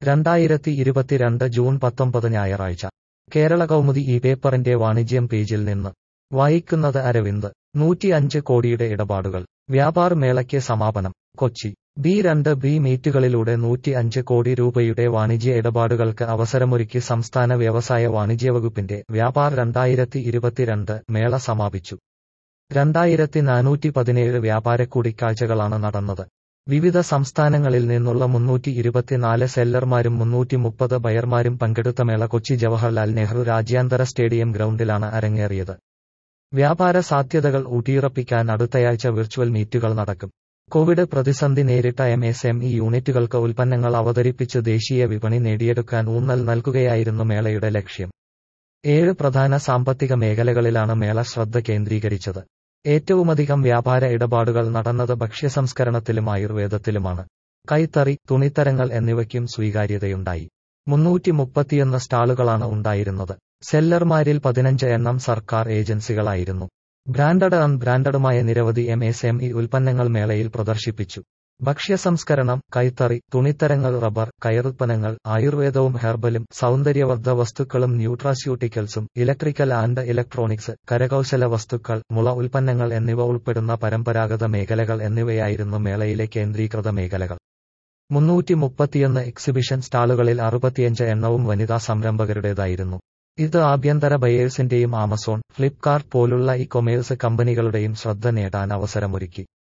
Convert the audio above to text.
രണ്ടായിരത്തി ഇരുപത്തിരണ്ട് ജൂൺ പത്തൊമ്പത് ഞായറാഴ്ച കേരള കൗമുദി ഈ പേപ്പറിന്റെ വാണിജ്യം പേജിൽ നിന്ന് വായിക്കുന്നത് അരവിന്ദ് നൂറ്റിയഞ്ച് കോടിയുടെ ഇടപാടുകൾ വ്യാപാർ മേളയ്ക്ക് സമാപനം കൊച്ചി ബി രണ്ട് ബി മീറ്റുകളിലൂടെ നൂറ്റി അഞ്ച് കോടി രൂപയുടെ വാണിജ്യ ഇടപാടുകൾക്ക് അവസരമൊരുക്കി സംസ്ഥാന വ്യവസായ വാണിജ്യ വകുപ്പിന്റെ വ്യാപാർ രണ്ടായിരത്തി ഇരുപത്തിരണ്ട് മേള സമാപിച്ചു രണ്ടായിരത്തി നാനൂറ്റി പതിനേഴ് വ്യാപാര കൂടിക്കാഴ്ചകളാണ് നടന്നത് വിവിധ സംസ്ഥാനങ്ങളിൽ നിന്നുള്ള മുന്നൂറ്റി ഇരുപത്തിനാല് സെല്ലർമാരും മുന്നൂറ്റി മുപ്പത് ബയർമാരും പങ്കെടുത്ത മേള കൊച്ചി ജവഹർലാൽ നെഹ്റു രാജ്യാന്തര സ്റ്റേഡിയം ഗ്രൗണ്ടിലാണ് അരങ്ങേറിയത് വ്യാപാര സാധ്യതകൾ ഊട്ടിയുറപ്പിക്കാൻ അടുത്തയാഴ്ച വിർച്വൽ മീറ്റുകൾ നടക്കും കോവിഡ് പ്രതിസന്ധി നേരിട്ട എം എസ് എം ഇ യൂണിറ്റുകൾക്ക് ഉൽപ്പന്നങ്ങൾ അവതരിപ്പിച്ച് ദേശീയ വിപണി നേടിയെടുക്കാൻ ഊന്നൽ നൽകുകയായിരുന്നു മേളയുടെ ലക്ഷ്യം ഏഴ് പ്രധാന സാമ്പത്തിക മേഖലകളിലാണ് മേള ശ്രദ്ധ കേന്ദ്രീകരിച്ചത് ഏറ്റവുമധികം വ്യാപാര ഇടപാടുകൾ നടന്നത് ഭക്ഷ്യസംസ്കരണത്തിലും ആയുർവേദത്തിലുമാണ് കൈത്തറി തുണിത്തരങ്ങൾ എന്നിവയ്ക്കും സ്വീകാര്യതയുണ്ടായി മുന്നൂറ്റി മുപ്പത്തിയൊന്ന് സ്റ്റാളുകളാണ് ഉണ്ടായിരുന്നത് സെല്ലർമാരിൽ പതിനഞ്ച് എണ്ണം സർക്കാർ ഏജൻസികളായിരുന്നു ബ്രാൻഡഡ് അൺബ്രാൻഡഡുമായ നിരവധി എം എസ് എം ഇ ഉൽപ്പന്നങ്ങൾ മേളയിൽ പ്രദർശിപ്പിച്ചു ഭക്ഷ്യസംസ്കരണം കൈത്തറി തുണിത്തരങ്ങൾ റബ്ബർ കയറുൽപ്പന്നങ്ങൾ ആയുർവേദവും ഹെർബലും സൗന്ദര്യവർദ്ധ വസ്തുക്കളും ന്യൂട്രാസ്യൂട്ടിക്കൽസും ഇലക്ട്രിക്കൽ ആൻഡ് ഇലക്ട്രോണിക്സ് കരകൗശല വസ്തുക്കൾ മുള ഉൽപ്പന്നങ്ങൾ എന്നിവ ഉൾപ്പെടുന്ന പരമ്പരാഗത മേഖലകൾ എന്നിവയായിരുന്നു മേളയിലെ കേന്ദ്രീകൃത മേഖലകൾ മുന്നൂറ്റി മുപ്പത്തിയൊന്ന് എക്സിബിഷൻ സ്റ്റാളുകളിൽ അറുപത്തിയഞ്ച് എണ്ണവും വനിതാ സംരംഭകരുടേതായിരുന്നു ഇത് ആഭ്യന്തര ബയേഴ്സിന്റെയും ആമസോൺ ഫ്ലിപ്കാർട്ട് പോലുള്ള ഇ കൊമേഴ്സ് കമ്പനികളുടെയും ശ്രദ്ധ നേടാൻ അവസരമൊരുക്കി